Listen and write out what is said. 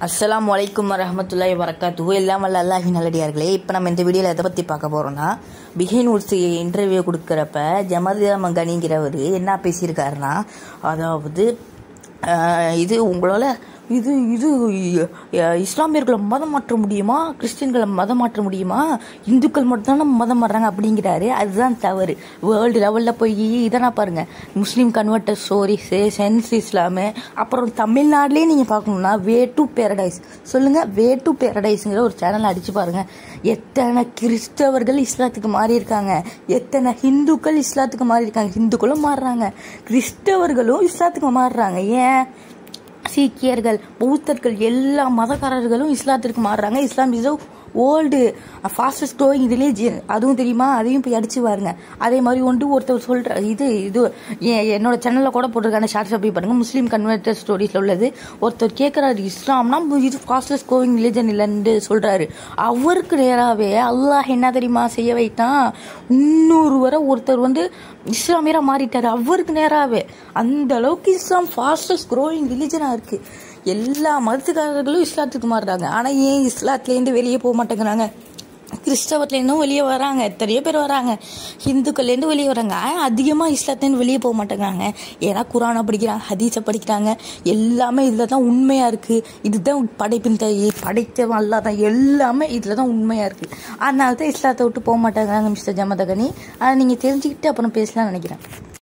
அஸ்ஸலாமு அலைக்கும் வரஹமத்துல்லாஹி வரகாத்துஹு எல்லாம் வல்ல அல்லாஹி நல்லடியார்களே இப்போ நம்ம இந்த வீடியோவில் எதை பற்றி பார்க்க போகிறோம்னா பிகின் உட்ஸ் இன்டர்வியூ கொடுக்குறப்ப ஜமதியா மங்கானிங்கிறவர் என்ன பேசியிருக்காருன்னா அதாவது ஆஹ், இது உங்களால் இது இது அஹ், இஸ்லாமியர்களை மதம் மாற்ற முடியுமா கிறிஸ்டின்களை மதம் மாற்ற முடியுமா இந்துக்கள் மட்டும் தான் மதம் மாறுறாங்க அப்படிங்கிறாரு அதுதான் தவறு வேர்ல்டு லெவலில் போய் இதெல்லாம் பாருங்க Muslim converter stories sense Islam அப்புறம் தமிழ்நாட்டிலே நீங்கள் பார்க்கணும்னா வே டு பேரடைஸ் சொல்லுங்க வே டு பேரடைஸுங்கிற ஒரு சேனல் அடிச்சு பாருங்க எத்தனை கிறிஸ்தவர்கள் இஸ்லாத்துக்கு மாறி இருக்காங்க எத்தனை ஹிந்துக்கள் இஸ்லாத்துக்கு மாறி இருக்காங்க ஹிந்துக்களும் மாறுறாங்க கிறிஸ்தவர்களும் இஸ்லாத்துக்கு மாறுறாங்க ஏன் சீக்கியர்கள் பௌத்தர்கள் எல்லா மதக்காரர்களும் இஸ்லாத்திற்கு மாறுறாங்க Islam is old fastest growing religion அதுவும் தெரியுமா அதையும் போய் அடிச்சு பாருங்க அதே மாதிரி ஒன்று ஒருத்தர் சொல்ற இது இது எ- என்னோட சேனலில் கூட போட்டிருக்காங்க ஷார்ட்ஸ் போய் பாருங்க முஸ்லீம் கன்வெர்டர் ஸ்டோரிஸில் உள்ளது ஒருத்தர் கேட்குறாரு இஸ்லாம்னா இது ஃபாஸ்டஸ்ட் க்ரோயிங் ரிலீஜன் இல்லைன்னு சொல்றாரு அவருக்கு நேராகவே அல்லாஹ் என்ன தெரியுமா செய்ய வைத்தான் இன்னொரு வரை ஒருத்தர் வந்து இஸ்லாமியரா மாறிட்டாரு அவருக்கு நேராகவே அந்த அளவுக்கு இஸ்லாம் ஃபாஸ்டஸ்ட் க்ரோயிங் ரிலிஜனாக இருக்கு எல்லா மதத்துக்காரர்களும் இஸ்லாத்துக்கு மாறுறாங்க ஆனால் ஏன் இஸ்லாத்துலேருந்து வெளியே போக மாட்டேங்கிறாங்க கிறிஸ்தவத்துலேருந்தும் வெளியே வராங்க எத்தனையோ பேர் வராங்க ஹிந்துக்கள்லேருந்து வெளியே வராங்க ஆனால் அதிகமாக இஸ்லாத்துலேருந்து வெளியே போக மாட்டேங்கிறாங்க ஏன்னா குரானை படிக்கிறாங்க ஹதீஸை படிக்கிறாங்க எல்லாமே இதில் தான் உண்மையாக இருக்குது இதுதான் படைப்பின் தாய் படைத்தவன் அல்லா தான் எல்லாமே இதில் தான் உண்மையாக இருக்குது அதனால தான் இஸ்லாத்தை விட்டு போக மாட்டேங்கிறாங்க மிஸ்டர் ஜமதகனி அதை நீங்கள் தெரிஞ்சுக்கிட்டு அப்புறம் பேசலாம்னு நினைக்கிறேன்